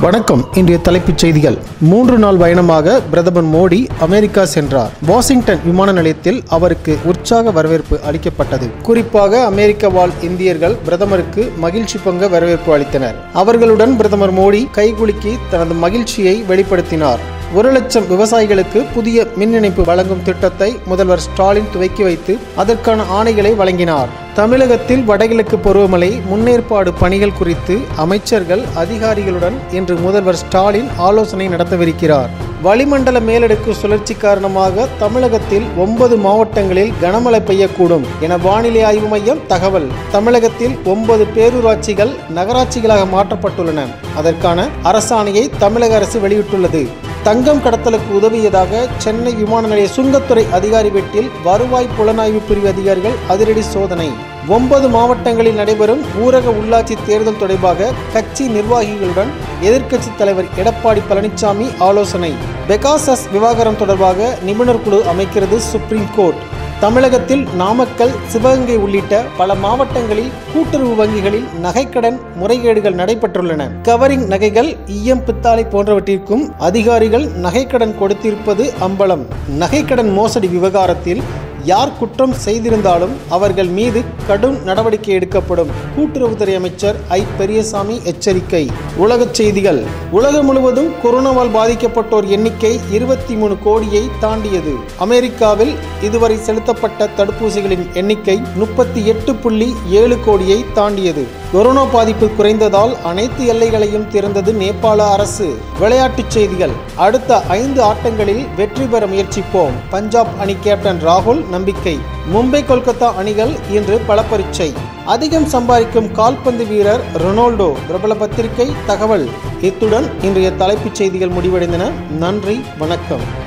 வணக்கம் இன்றைய தலைப்புச் செய்திகள் மூன்று நாள் பயணமாக பிரதமர் மோடி அமெரிக்கா சென்றார் வாஷிங்டன் விமான நிலையத்தில் அவருக்கு உற்சாக வரவேற்பு அளிக்கப்பட்டது குறிப்பாக அமெரிக்க வாழ் இந்தியர்கள் பிரதமருக்கு மகிழ்ச்சி பொங்க வரவேற்பு அளித்தனர் அவர்களுடன் பிரதமர் மோடி கைகுலுக்கி தனது மகிழ்ச்சியை வெளிப்படுத்தினார் ஒரு லட்சம் விவசாயிகளுக்கு புதிய மின் இணைப்பு வழங்கும் திட்டத்தை முதல்வர் ஸ்டாலின் துவக்கி வைத்து அதற்கான ஆணைகளை வழங்கினார் தமிழகத்தில் வடகிழக்கு பருவமழை முன்னேற்பாடு பணிகள் குறித்து அமைச்சர்கள் அதிகாரிகளுடன் இன்று முதல்வர் ஸ்டாலின் ஆலோசனை நடத்தவிருக்கிறார் வளிமண்டல மேலடுக்கு சுழற்சி காரணமாக தமிழகத்தில் ஒன்பது மாவட்டங்களில் கனமழை பெய்யக்கூடும் என வானிலை ஆய்வு மையம் தகவல் தமிழகத்தில் ஒன்பது பேரூராட்சிகள் நகராட்சிகளாக மாற்றப்பட்டுள்ளன அதற்கான அரசாணையை தமிழக அரசு வெளியிட்டுள்ளது தங்கம் கடத்தலுக்கு உதவியதாக சென்னை விமான நிலைய சுங்கத்துறை அதிகாரி வீட்டில் வருவாய் புலனாய்வு பிரிவு அதிகாரிகள் அதிரடி சோதனை ஒன்பது மாவட்டங்களில் நடைபெறும் ஊரக உள்ளாட்சி தேர்தல் தொடர்பாக கட்சி நிர்வாகிகளுடன் எதிர்க்கட்சி தலைவர் எடப்பாடி பழனிசாமி ஆலோசனை பெகாசஸ் விவகாரம் தொடர்பாக நிபுணர் குழு அமைக்கிறது சுப்ரீம் கோர்ட் தமிழகத்தில் நாமக்கல் சிவகங்கை உள்ளிட்ட பல மாவட்டங்களில் கூட்டுறவு வங்கிகளில் நகைக்கடன் முறைகேடுகள் நடைபெற்றுள்ளன கவரிங் நகைகள் ஈயம் பித்தாளை போன்றவற்றிற்கும் அதிகாரிகள் நகைக்கடன் கொடுத்திருப்பது அம்பலம் நகைக்கடன் மோசடி விவகாரத்தில் யார் குற்றம் செய்திருந்தாலும் அவர்கள் மீது கடும் நடவடிக்கை எடுக்கப்படும் கூட்டுறவுத்துறை அமைச்சர் ஐ பெரியசாமி எச்சரிக்கை உலகச் செய்திகள் உலகம் முழுவதும் கொரோனாவால் பாதிக்கப்பட்டோர் எண்ணிக்கை இருபத்தி மூணு கோடியை தாண்டியது அமெரிக்காவில் இதுவரை செலுத்தப்பட்ட தடுப்பூசிகளின் எண்ணிக்கை முப்பத்தி எட்டு புள்ளி ஏழு கோடியை தாண்டியது கொரோனா பாதிப்பு குறைந்ததால் அனைத்து எல்லைகளையும் திறந்தது நேபாள அரசு விளையாட்டுச் செய்திகள் அடுத்த ஐந்து ஆட்டங்களில் வெற்றி பெற முயற்சிப்போம் பஞ்சாப் அணி கேப்டன் ராகுல் நம்பிக்கை மும்பை கொல்கத்தா அணிகள் இன்று பல பரீட்சை அதிகம் சம்பாதிக்கும் கால்பந்து வீரர் ரொனால்டோ பிரபல பத்திரிகை தகவல் இத்துடன் இன்றைய தலைப்புச் செய்திகள் முடிவடைந்தன நன்றி வணக்கம்